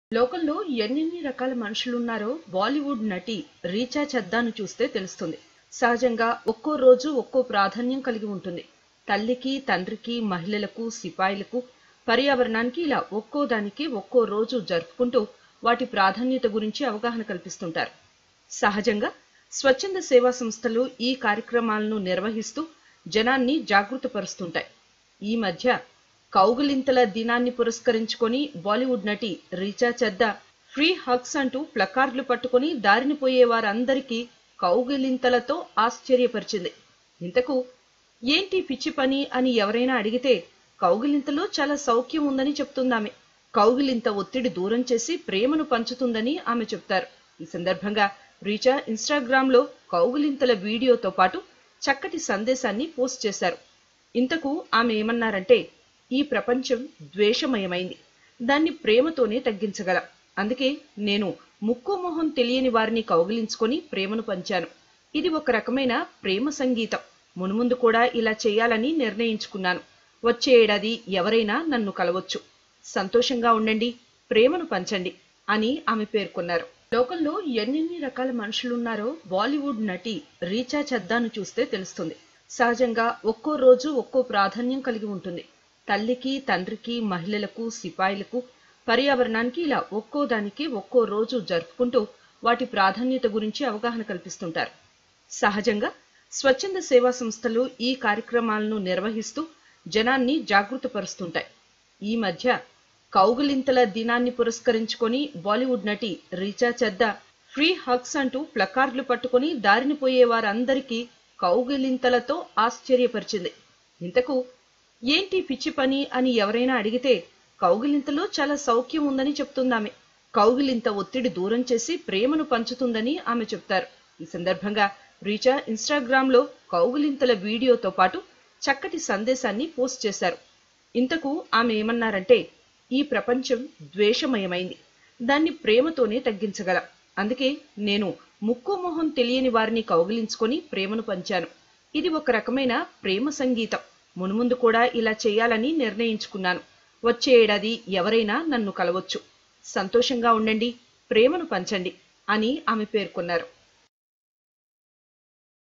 లోకంలో ఎన్నెన్ని రకాల మనుషులున్నారో బాలీవుడ్ నటి రీచా చద్దాను చూస్తే తెలుస్తుంది సహజంగా ఒక్కో రోజు ఒక్కో ప్రాధాన్యం కలిగి ఉంటుంది తల్లికి తండ్రికి మహిళలకు సిపాయిలకు పర్యావరణానికి ఇలా ఒక్కో దానికి ఒక్కో రోజు జరుపుకుంటూ వాటి ప్రాధాన్యత గురించి అవగాహన కల్పిస్తుంటారు సహజంగా స్వచ్ఛంద సేవా సంస్థలు ఈ కార్యక్రమాలను నిర్వహిస్తూ జనాన్ని జాగృతపరుస్తుంటాయి ఈ మధ్య కౌగులింతల దినాన్ని పురస్కరించుకొని బాలీవుడ్ నటి రీచా చద్దా ఫ్రీ హగ్స్ అంటూ ప్లకార్డులు పట్టుకొని దారిని పోయే వారందరికీ కౌగిలింతలతో ఆశ్చర్యపరిచింది ఇంతకు ఏంటి పిచ్చి పని అని ఎవరైనా అడిగితే కౌగిలింతలో చాలా సౌఖ్యం ఉందని చెప్తుందామె కౌగిలింత ఒత్తిడి దూరం చేసి ప్రేమను పంచుతుందని ఆమె చెప్తారు ఈ సందర్భంగా రీచా ఇన్స్టాగ్రామ్ లో కౌగిలింతల వీడియోతో పాటు చక్కటి సందేశాన్ని పోస్ట్ చేశారు ఇంతకు ఆమె ఏమన్నారంటే ఈ ప్రపంచం ద్వేషమయమైంది దాన్ని ప్రేమతోనే తగ్గించగలం అందుకే నేను ముక్కు మొహం తెలియని వారిని కౌగిలించుకొని ప్రేమను పంచాను ఇది ఒక రకమైన ప్రేమ సంగీతం మునుముందు కూడా ఇలా చేయాలని నిర్ణయించుకున్నాను వచ్చే ఏడాది ఎవరైనా నన్ను కలవచ్చు సంతోషంగా ఉండండి ప్రేమను పంచండి అని ఆమె పేర్కొన్నారు లోకంలో ఎన్నెన్ని రకాల మనుషులున్నారో బాలీవుడ్ నటి రీచా చద్దాను చూస్తే తెలుస్తుంది సహజంగా ఒక్కో రోజు ఒక్కో ప్రాధాన్యం కలిగి ఉంటుంది తల్లికి తండ్రికి మహిళలకు సిపాయిలకు పర్యావరణానికి ఇలా ఒక్కో దానికి ఒక్కో రోజు జరుపుకుంటూ వాటి ప్రాధాన్యత గురించి అవగాహన కల్పిస్తుంటారు సహజంగా స్వచ్ఛంద సేవా సంస్థలు ఈ కార్యక్రమాలను నిర్వహిస్తూ జనాన్ని జాగృతపరుస్తుంటాయి ఈ మధ్య కౌగులింతల దినాన్ని పురస్కరించుకొని బాలీవుడ్ నటి రీచా చద్దా ఫ్రీ హగ్స్ అంటూ ప్లకార్డులు పట్టుకొని దారిని పోయే వారందరికీ కౌగిలింతలతో ఆశ్చర్యపరిచింది ఇంతకు ఏంటి పిచ్చి పని అని ఎవరైనా అడిగితే కౌగిలింతలో చాలా సౌఖ్యం ఉందని చెప్తుందామె కౌగిలింత ఒత్తిడి దూరం చేసి ప్రేమను పంచుతుందని ఆమె చెప్తారు ఈ సందర్భంగా రీచా ఇన్స్టాగ్రామ్ లో కౌగిలింతల వీడియోతో పాటు చక్కటి సందేశాన్ని పోస్ట్ చేశారు ఇంతకు ఆమె ఏమన్నారంటే ఈ ప్రపంచం ద్వేషమయమైంది దాన్ని ప్రేమతోనే తగ్గించగలం అందుకే నేను ముక్కు మొహం తెలియని వారిని కౌగిలించుకొని ప్రేమను పంచాను ఇది ఒక రకమైన ప్రేమ సంగీతం మునుముందు కూడా ఇలా చేయాలని నిర్ణయించుకున్నాను వచ్చే ఏడాది ఎవరైనా నన్ను కలవచ్చు సంతోషంగా ఉండండి ప్రేమను పంచండి అని ఆమె పేర్కొన్నారు